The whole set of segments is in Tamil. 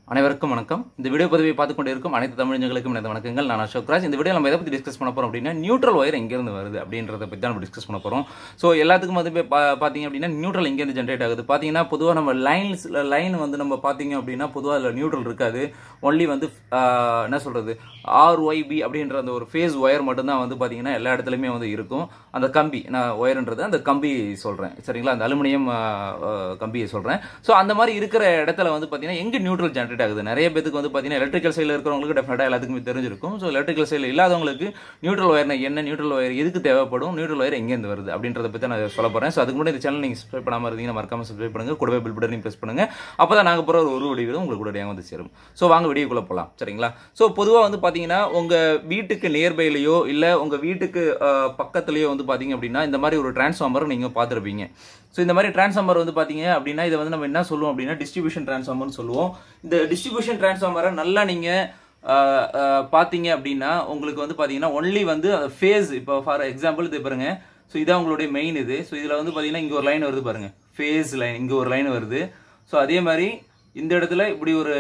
அனைவருக்கும் வணக்கம் இந்த வீடியோ பதிவை பார்த்து கொண்டு இருக்கும் அனைத்து தமிழர்களுக்கும் எனது வணக்கங்கள் நான் அசோக்ராஜ் இந்த வீடியோ நம்ம எதை பற்றி டிஸ்கஸ் பண்ண போறோம் அப்படின்னா நியூட்ரல் ஒயர் எங்கேருந்து வருது அப்படின்றத பற்றி தான் நம்ம டிஸ்கஸ் பண்ண போறோம் ஸோ எல்லாத்துக்கும் வந்து இப்போ பா- பார்த்தீங்க அப்படின்னா நியூட்ரல் எங்கேருந்து ஜென்ரேட் ஆகுது பார்த்தீங்கன்னா பொதுவாக நம்ம லைன்ஸ் லைன் வந்து நம்ம பார்த்தீங்க அப்படின்னா பொதுவாக அதில் நியூட்ரல் இருக்காது ஒன்லி வந்து ஆஹ், என்ன சொல்றது ஆர்ஒய்பி அப்படின்ற அந்த ஒரு ஃபேஸ் ஒயர் மட்டும்தான் வந்து பார்த்தீங்கன்னா எல்லா இடத்துலையுமே வந்து இருக்கும் அந்த கம்பி நான் ஒயர்ன்றது அந்த கம்பி சொல்கிறேன் சரிங்களா அந்த அலுமினியம் கம்பியை சொல்கிறேன் ஸோ அந்த மாதிரி இருக்கிற இடத்துல வந்து பார்த்தீங்கன்னா எங்கே நியூட்ரல் ஜென்ரேட் ஆகுது நிறைய பேருக்கு வந்து பார்த்தீங்கன்னா எலக்ட்ரிக்கல் சைடில் இருக்கிறவங்களுக்கு டெஃபினட்டாக எல்லாத்துக்குமே தெரிஞ்சிருக்கும் ஸோ எலக்ட்ரிக்கல் சைடில் இல்லாதவங்களுக்கு நியூட்ரல் ஒயர்னா என்ன நியூட்ரல் ஒயர் எதுக்கு தேவைப்படும் நியூட்ரல் ஒயர் எங்கேருந்து வருது அப்படின்றத பற்றி நான் சொல்ல போகிறேன் ஸோ அதுக்கு முன்னாடி இந்த சேனல் நீங்கள் சப்ஸ்கிரைப் பண்ணாமல் இருந்தீங்கன்னா மறக்காம சப்ஸ்கிரைப் பண்ணுங்க கூடவே பில் பட்டனையும் ப்ரெஸ் பண்ணுங்க அப்போ தான் நாங்கள் போகிற ஒரு ஒரு வீடியோ உங்களுக்கு கூட வந்து சேரும் ஸோ வாங்க வீடியோக்குள்ளே போகலாம் சரிங்களா ஸோ பொதுவாக வந்து பார்த்தீங்கன்னா உங்கள் வீட்டுக்கு நியர்பைலையோ இல்லை உங்கள் வீட்டுக்கு அஹ், பக்கத்துலேயோ வந்து பார்த்தீங்க அப்படின்னா இந்த மாதிரி ஒரு டிரான்ஸ்ஃபார்மர் நீங்கள் பார்த்துருப்பீங்க ஸோ இந்த மாதிரி டிரான்ஸ்ஃபார்மர் வந்து பார்த்தீங்க அப்படின்னா இதை வந்து நம்ம என்ன சொல்லுவோம் அப்படின்னா டிஸ்ட்ரிபியூஷன் டிரான்ஸ்ஃபார்மர்னு சொல்லுவோம் இந்த டிஸ்ட்ரிபியூஷன் டிரான்ஸ்ஃபார்மரை நல்லா நீங்கள் பார்த்தீங்க அப்படின்னா உங்களுக்கு வந்து பார்த்தீங்கன்னா ஒன்லி வந்து ஃபேஸ் இப்போ ஃபார் எக்ஸாம்பிள் இது பாருங்க ஸோ இதான் உங்களுடைய மெயின் இது ஸோ இதில் வந்து பார்த்தீங்கன்னா இங்கே ஒரு லைன் வருது பாருங்க ஃபேஸ் லைன் இங்கே ஒரு லைன் வருது ஸோ அதே மாதிரி இந்த இடத்துல இப்படி ஒரு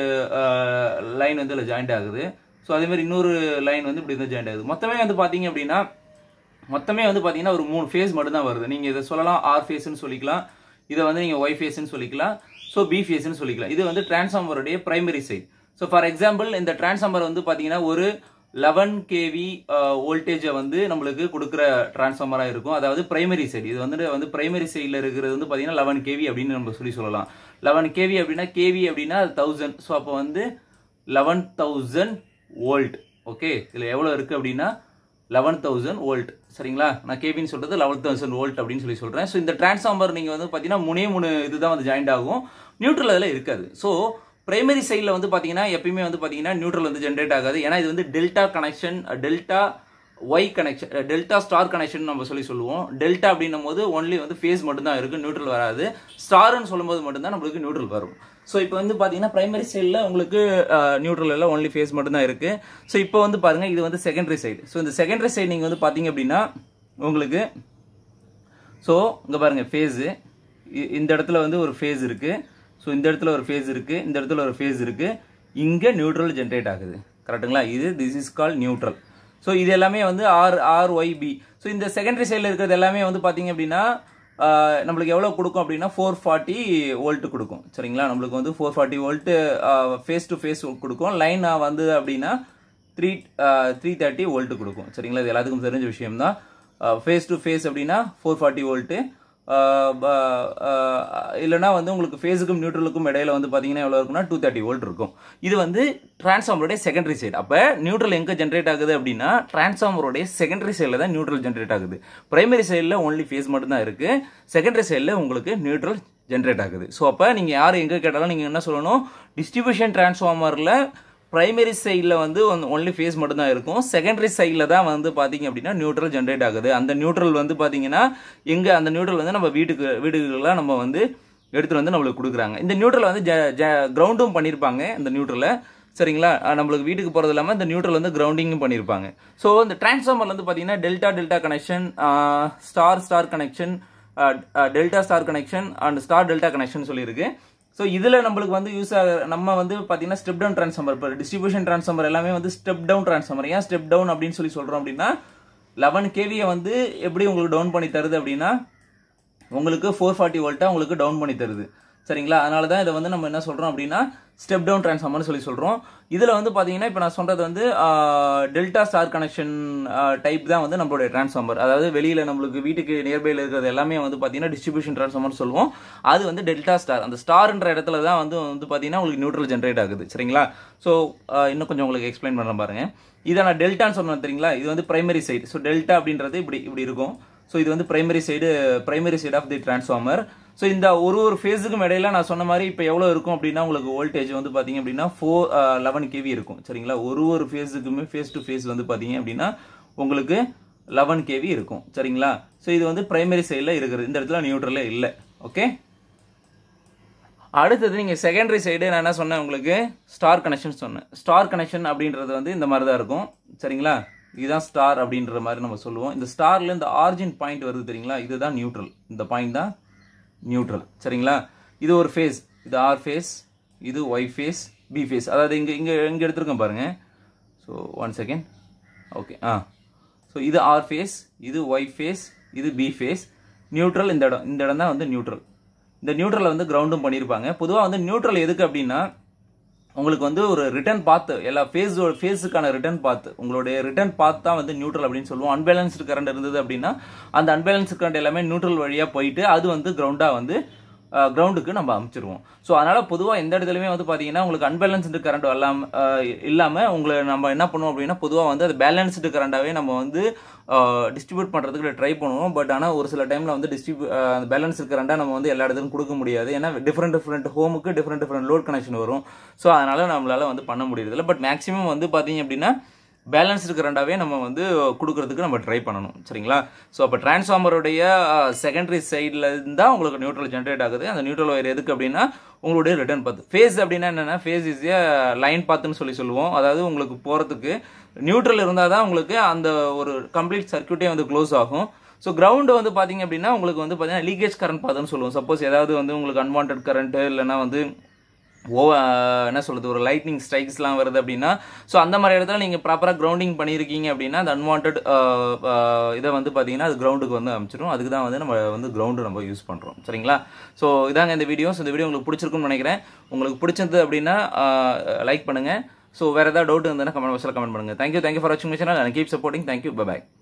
லைன் வந்து இதில் ஜாயிண்ட் ஆகுது ஸோ அதே மாதிரி இன்னொரு லைன் வந்து இப்படி வந்து ஜாயிண்ட் ஆகுது மொத்தமே வந்து பார்த்தீங்க அப்படின்னா மொத்தமே வந்து பார்த்தீங்கன்னா ஒரு மூணு ஃபேஸ் மட்டும் தான் வருது நீங்கள் இதை சொல்லலாம் ஆர் ஃபேஸ்னு சொல்லிக்கலாம் இதை வந்து நீங்கள் ஒய் ஃபேஸ்னு சொல்லிக்கலாம் ஸோ பி ஃபேஸ்னு சொல்லிக்கலாம் இது வந்து டிரான்ஸ்ஃபார்மருடைய primary side so for example இந்த டிரான்ஸ்ஃபார்மர் வந்து பார்த்தீங்கன்னா ஒரு லெவன் கேவி வோல்டேஜை வந்து நம்மளுக்கு கொடுக்குற டிரான்ஸ்ஃபார்மராக இருக்கும் அதாவது பிரைமரி சைடு இது வந்து வந்து பிரைமரி சைடில் இருக்கிறது வந்து பார்த்தீங்கன்னா லெவன் கேவி அப்படின்னு நம்ம சொல்லி சொல்லலாம் லெவன் கேவி அப்படின்னா கேவி அப்படின்னா தௌசண்ட் ஸோ அப்போ வந்து லெவன் தௌசண்ட் வோல்ட் ஓகே இதில் எவ்வளோ இருக்குது அப்படின்னா லெவன் தௌசண்ட் வோல்ட் சரிங்களா நான் கேபின்னு சொல்றது லெவன் தௌசண்ட் வோல்ட் அப்படின்னு சொல்லி சொல்றேன் ஸோ இந்த டிரான்ஸ்ஃபார்மர் நீங்க வந்து பார்த்தீங்கன்னா மூணே மூணு இதுதான் வந்து ஜாயிண்ட் ஆகும் நியூட்ரல் அதில் இருக்காது ஸோ பிரைமரி சைடில் வந்து பார்த்தீங்கன்னா எப்பயுமே வந்து பார்த்தீங்கன்னா நியூட்ரல் வந்து ஜென்ரேட் ஆகாது ஏன்னா இது வந்து delta connection delta Y connection delta star connection நம்ம சொல்லி சொல்லுவோம் டெல்டா அப்படின்னும் போது ஒன்லி வந்து ஃபேஸ் மட்டும்தான் இருக்கு நியூட்ரல் வராது ஸ்டார்னு சொல்லும்போது மட்டும்தான் நம்மளுக்கு நியூட்ரல் வரும் ஸோ இப்போ வந்து பார்த்தீங்கன்னா பிரைமரி சைடில் உங்களுக்கு நியூட்ரல் எல்லாம் ஒன்லி ஃபேஸ் மட்டும்தான் இருக்கு ஸோ இப்போ வந்து பாருங்க இது வந்து செகண்டரி சைடு ஸோ இந்த செகண்டரி சைடு நீங்கள் வந்து பார்த்தீங்க அப்படின்னா உங்களுக்கு ஸோ இங்கே பாருங்க ஃபேஸு இந்த இடத்துல வந்து ஒரு ஃபேஸ் இருக்கு ஸோ இந்த இடத்துல ஒரு ஃபேஸ் இருக்கு இந்த இடத்துல ஒரு ஃபேஸ் இருக்கு இங்கே நியூட்ரல் ஜென்ரேட் ஆகுது கரெக்ட்டுங்களா இது this is call neutral so இது எல்லாமே வந்து R R Y B so இந்த செகண்டரி சைடில் இருக்கிறது எல்லாமே வந்து பார்த்தீங்க அப்படின்னா ஆஹ், நம்மளுக்கு எவ்வளோ கொடுக்கும் அப்படின்னா ஃபோர் ஃபார்ட்டி வோல்ட் கொடுக்கும் சரிங்களா நம்மளுக்கு வந்து four forty volt phase to phase கொடுக்கும் லைன் வந்து அப்படின்னா த்ரீ த்ரீ தேர்ட்டி வோல்ட் கொடுக்கும் சரிங்களா இது எல்லாத்துக்கும் தெரிஞ்ச விஷயம் தான் ஃபேஸ் டு ஃபேஸ் அப்படின்னா ஃபோர் ஃபார்ட்டி வோல்ட்டு இல்லைனா வந்து உங்களுக்கு ஃபேஸுக்கும் நியூட்ரலுக்கும் இடையில வந்து பார்த்தீங்கன்னா எவ்வளோ இருக்குன்னா டூ தேர்ட்டி வோல்ட் இருக்கும் இது வந்து டிரான்ஸ்ஃபார்மருடைய செகண்டரி சைடு அப்போ நியூட்ரல் எங்கே ஜென்ரேட் ஆகுது அப்படின்னா டிரான்ஸ்ஃபார்மருடைய செகண்டரி சைடில் தான் நியூட்ரல் ஜென்ரேட் ஆகுது பிரைமரி சைடில் ஒன்லி ஃபேஸ் மட்டும் தான் இருக்குது செகண்டரி சைடில் உங்களுக்கு நியூட்ரல் ஜென்ரேட் ஆகுது ஸோ அப்போ நீங்கள் யார் எங்கே கேட்டாலும் நீங்கள் என்ன சொல்லணும் டிஸ்ட்ரிபியூஷன் டிரான்ஸ்ஃபார்மரில் பிரைமரி சைடில் வந்து ஒன்லி ஃபேஸ் மட்டும் தான் இருக்கும் செகண்டரி சைடில் தான் வந்து பார்த்தீங்க அப்படின்னா நியூட்ரல் ஜென்ரேட் ஆகுது அந்த நியூட்ரல் வந்து பார்த்தீங்கன்னா எங்கே அந்த நியூட்ரல் வந்து நம்ம வீட்டுக்கு வீடுகள்லாம் நம்ம வந்து எடுத்துகிட்டு வந்து நம்மளுக்கு கொடுக்குறாங்க இந்த நியூட்ரல் வந்து கிரவுண்டும் பண்ணியிருப்பாங்க இந்த நியூட்ரலை சரிங்களா அஹ் நம்மளுக்கு வீட்டுக்கு போகிறது இல்லாமல் இந்த நியூட்ரல் வந்து கிரவுண்டிங்கும் பண்ணியிருப்பாங்க ஸோ இந்த டிரான்ஸ்ஃபார்மர் வந்து பார்த்தீங்கன்னா delta delta connection star star connection delta star connection and star delta connection சொல்லியிருக்கு ஸோ இதில் நம்மளுக்கு வந்து யூஸ் ஆக நம்ம வந்து பார்த்தீங்கன்னா ஸ்டெப் டவுன் ட்ரான்ஸ்ஃபார்மர் இப்போ டிஸ்ட்ரிபியூஷன் ட்ரான்ஸ்ஃபார்மர் எல்லாமே வந்து ஸ்டெப் டவுன் ட்ரான்ஸ்ஃபார்மர் ஏன் ஸ்டெப் டவுன் அப்படின்னு சொல்லி சொல்கிறோம் அப்படின்னா லெவன் கேவியை வந்து எப்படி உங்களுக்கு டவுன் பண்ணி தருது அப்படின்னா உங்களுக்கு ஃபோர் ஃபார்ட்டி வோல்ட்டா உங்களுக்கு டவுன் பண்ணி தருது சரிங்களா அதனால தான் இதை வந்து நம்ம என்ன சொல்கிறோம் அப்படின்னா ஸ்டெப் டவுன் ட்ரான்ஸ்ஃபார்மர்னு சொல்லி சொல்கிறோம் இதில் வந்து பார்த்தீங்கன்னா இப்போ நான் சொல்கிறது வந்து டெல்டா ஸ்டார் கனெக்ஷன் டைப் தான் வந்து நம்மளுடைய டிரான்ஸ்ஃபார்மர் அதாவது வெளியில் நம்மளுக்கு வீட்டுக்கு நியர்பையில் இருக்கிறது எல்லாமே வந்து பார்த்தீங்கன்னா டிஸ்ட்ரிபியூஷன் டிரான்ஸ்ஃபார்மர் சொல்லுவோம் அது வந்து டெல்டா ஸ்டார் அந்த ஸ்டார்ன்ற இடத்துல தான் வந்து வந்து பார்த்தீங்கன்னா உங்களுக்கு நியூட்ரல் ஜென்ரேட் ஆகுது சரிங்களா ஸோ இன்னும் கொஞ்சம் உங்களுக்கு எக்ஸ்பிளைன் பண்ணுறேன் பாருங்க இதை நான் டெல்டான்னு சொன்னேன் தெரியுங்களா இது வந்து பிரைமரி சைடு ஸோ டெல்டா அப்படின்றது இப்படி இப்படி இருக்கும் ஸோ இது வந்து primary side primary side of the transformer so இந்த ஒரு ஒரு ஃபேஸுக்கும் இடையில நான் சொன்ன மாதிரி இப்போ எவ்வளோ இருக்கும் அப்படின்னா உங்களுக்கு வோல்டேஜ் வந்து பார்த்தீங்க அப்படின்னா ஃபோர் லெவன் கேவி இருக்கும் சரிங்களா ஒரு ஒரு ஃபேஸுக்குமே ஃபேஸ் டு ஃபேஸ் வந்து பார்த்தீங்க அப்படின்னா உங்களுக்கு லெவன் கேவி இருக்கும் சரிங்களா ஸோ இது வந்து பிரைமரி சைடில் இருக்கிறது இந்த இடத்துல நியூட்ரலே இல்லை ஓகே அடுத்தது நீங்கள் செகண்டரி சைடு நான் என்ன சொன்னேன் உங்களுக்கு ஸ்டார் கனெக்ஷன் சொன்னேன் ஸ்டார் கனெக்ஷன் அப்படின்றது வந்து இந்த மாதிரி தான் இருக்கும் சரிங்களா இதுதான் ஸ்டார் அப்படின்ற மாதிரி நம்ம சொல்லுவோம் இந்த ஸ்டார்ல இந்த ஆரிஜின் பாயிண்ட் வருது தெரியுங்களா இதுதான் நியூட்ரல் இந்த பாயிண்ட் தான் நியூட்ரல் சரிங்களா இது ஒரு ஃபேஸ் இது ஆர் ஃபேஸ் இது ஒய் ஃபேஸ் பி ஃபேஸ் அதாவது இங்கே இங்கே இங்கே எடுத்துருக்கேன் பாருங்கள் so one second okay ah so இது ஆர் ஃபேஸ் இது ஒய் ஃபேஸ் இது பி ஃபேஸ் நியூட்ரல் இந்த இடம் இந்த இடம் தான் வந்து நியூட்ரல் இந்த நியூட்ரலை வந்து கிரவுண்டும் பண்ணியிருப்பாங்க பொதுவாக வந்து நியூட்ரல் எதுக்கு அப்படின்னா உங்களுக்கு வந்து ஒரு ரிட்டர்ன் பாத்து எல்லா ஃபேஸ் ஃபேஸுக்கான ரிட்டர்ன் பாத்து உங்களுடைய ரிட்டர்ன் பாத் தான் வந்து நியூட்ரல் அப்படின்னு சொல்லுவோம் அன்பேலன்ஸ்டு கரண்ட் இருந்தது அப்படின்னா அந்த அன்பேலன்ஸ்டு கரண்ட் எல்லாமே நியூட்ரல் வழியாக போயிட்டு அது வந்து கிரவுண்டாக வந்து கிரவுண்டுக்கு நம்ம அமைச்சிருவோம் ஸோ அதனால பொதுவாக எந்த இடத்துலையுமே வந்து பார்த்தீங்கன்னா உங்களுக்கு அன்பேலன்ஸ்டு கரண்ட் எல்லாம் இல்லாமல் உங்களை நம்ம என்ன பண்ணுவோம் அப்படின்னா பொதுவாக வந்து அது பேலன்ஸ்டு கரண்டாகவே நம்ம வந்து டிஸ்ட்ரிபியூட் பண்ணுறதுக்கு ட்ரை பண்ணுவோம் பட் ஆனால் ஒரு சில டைமில் வந்து டிஸ்ட்ரிபியூ அந்த பேலன்ஸ் கரண்டாக நம்ம வந்து எல்லா இடத்துலையும் கொடுக்க முடியாது ஏன்னா டிஃப்ரெண்ட் டிஃப்ரெண்ட் ஹோமுக்கு டிஃப்ரெண்ட் டிஃப்ரெண்ட் லோட் கனெக்ஷன் வரும் ஸோ அதனால நம்மளால வந்து பண்ண முடியறதில்ல பட் மேக்ஸிமம் வந்து பார்த்தீங்க அப்படின்னா பேலன்ஸ்டு கரண்டாகவே நம்ம வந்து கொடுக்கறதுக்கு நம்ம ட்ரை பண்ணணும் சரிங்களா ஸோ அப்போ டிரான்ஸ்ஃபார்மருடைய செகண்டரி சைடில் இருந்தால் உங்களுக்கு நியூட்ரல் ஜென்ரேட் ஆகுது அந்த நியூட்ரல் ஒயர் எதுக்கு அப்படின்னா உங்களுடைய ரிட்டர்ன் பாத் ஃபேஸ் அப்படின்னா என்னென்னா ஃபேஸ் இஸ் ஏ லைன் பாத்துன்னு சொல்லி சொல்லுவோம் அதாவது உங்களுக்கு போகிறதுக்கு நியூட்ரல் இருந்தால் தான் உங்களுக்கு அந்த ஒரு கம்ப்ளீட் சர்க்கியூட்டே வந்து க்ளோஸ் ஆகும் ஸோ கிரவுண்டு வந்து பார்த்தீங்க அப்படின்னா உங்களுக்கு வந்து பார்த்தீங்கன்னா லீகேஜ் கரண்ட் பாத்துன்னு சொல்லுவோம் சப்போஸ் ஏதாவது வந்து உங்களுக்கு அன்வான்ட் கரண்ட்டு இல்லைன்னா வந்து ஓ என்ன சொல்கிறது ஒரு லைட்னிங் ஸ்ட்ரைக்ஸ்லாம் வருது அப்படின்னா ஸோ அந்த மாதிரி இடத்துல நீங்கள் ப்ராப்பராக கிரவுண்டிங் பண்ணியிருக்கீங்க அப்படின்னா அந்த அன்வான்ட் இதை வந்து பார்த்தீங்கன்னா அது கிரவுண்டுக்கு வந்து அமைச்சிடும் அதுக்கு தான் வந்து நம்ம வந்து கிரவுண்டு நம்ம யூஸ் பண்ணுறோம் சரிங்களா ஸோ இதாங்க இந்த வீடியோ ஸோ இந்த வீடியோ உங்களுக்கு பிடிச்சிருக்கும்னு நினைக்கிறேன் உங்களுக்கு பிடிச்சது அப்படின்னா லைக் பண்ணுங்கள் ஸோ வேறு ஏதாவது டவுட் இருந்ததுன்னா கமெண்ட் பாக்ஸில் கமெண்ட் பண்ணுங்கள் தேங்க்யூ தேங்க்யூ ஃபார் வாட்சிங் channel and keep supporting thank you by